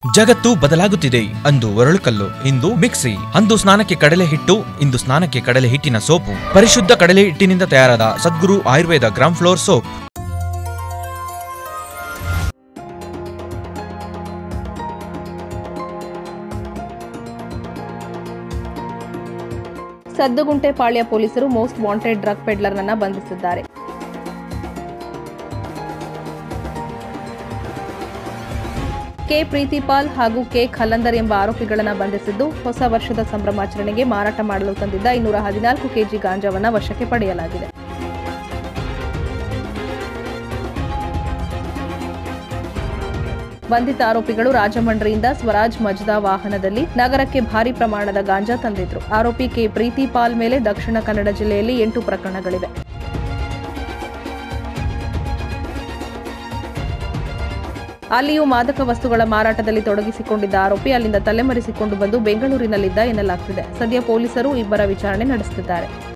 ಜಗತ್ತು ಬದಲಾಗುತ್ತಿದೆ ಅಂದು ಒರಳುಕಲ್ಲು ಇಂದು ಮಿಕ್ಸಿ ಅಂದು ಸ್ನಾನಕ್ಕೆ ಕಡಲೆ ಹಿಟ್ಟು ಇಂದು ಸ್ನಾನಕ್ಕೆ ಕಡಲೆ ಹಿಟ್ಟಿನ ಸೋಪು ಪರಿಶುದ್ಧ ಕಡಲೆ ಹಿಟ್ಟಿನಿಂದ ತಯಾರಾದ Sadguru Ayurveda gram flour soap Saddugunte Palya ಪೊಲೀಸರು ಮೋಸ್ಟ್ ವಾಂಟೆಡ್ ಡ್ರಗ್ ಪೆಡ್ಲರ್ನನ್ನ ಬಂಧಿಸಿದ್ದಾರೆ ಕೆ ಪ್ರೀತಿಪಾಲ್ ಹಾಗೂ ಕೆ ಖಲಂದರ್ ಎಂಬ ಆರೋಪಿಗಳನ್ನ ಬಂಧಿಸಿದ್ದು ಹೊಸ ವರ್ಷದ ಸಂಭ್ರಮಾಚರಣೆಗೆ ಮಾರಾಟ ಮಾಡಲು ತಂದಿದ್ದ ಇನ್ನೂರ ಹದಿನಾಲ್ಕು ಕೆಜಿ ಗಾಂಜಾವನ್ನ ವಶಕ್ಕೆ ಪಡೆಯಲಾಗಿದೆ ಬಂಧಿತ ಆರೋಪಿಗಳು ರಾಜಮಂಡ್ರಿಯಿಂದ ಸ್ವರಾಜ್ ಮಜ್ದಾ ವಾಹನದಲ್ಲಿ ನಗರಕ್ಕೆ ಭಾರಿ ಪ್ರಮಾಣದ ಗಾಂಜಾ ತಂದಿದ್ರು ಆರೋಪಿ ಕೆ ಪ್ರೀತಿಪಾಲ್ ಮೇಲೆ ದಕ್ಷಿಣ ಕನ್ನಡ ಜಿಲ್ಲೆಯಲ್ಲಿ ಎಂಟು ಪ್ರಕರಣಗಳಿವೆ ಅಲ್ಲಿಯೂ ಮಾದಕ ವಸ್ತುಗಳ ಮಾರಾಟದಲ್ಲಿ ತೊಡಗಿಸಿಕೊಂಡಿದ್ದ ಆರೋಪಿ ಅಲ್ಲಿಂದ ತಲೆಮರೆಸಿಕೊಂಡು ಬಂದು ಬೆಂಗಳೂರಿನಲ್ಲಿದ್ದ ಎನ್ನಲಾಗ್ತಿದೆ ಸದ್ಯ ಪೊಲೀಸರು ಇಬ್ಬರ ವಿಚಾರಣೆ ನಡೆಸುತ್ತಿದ್ದಾರೆ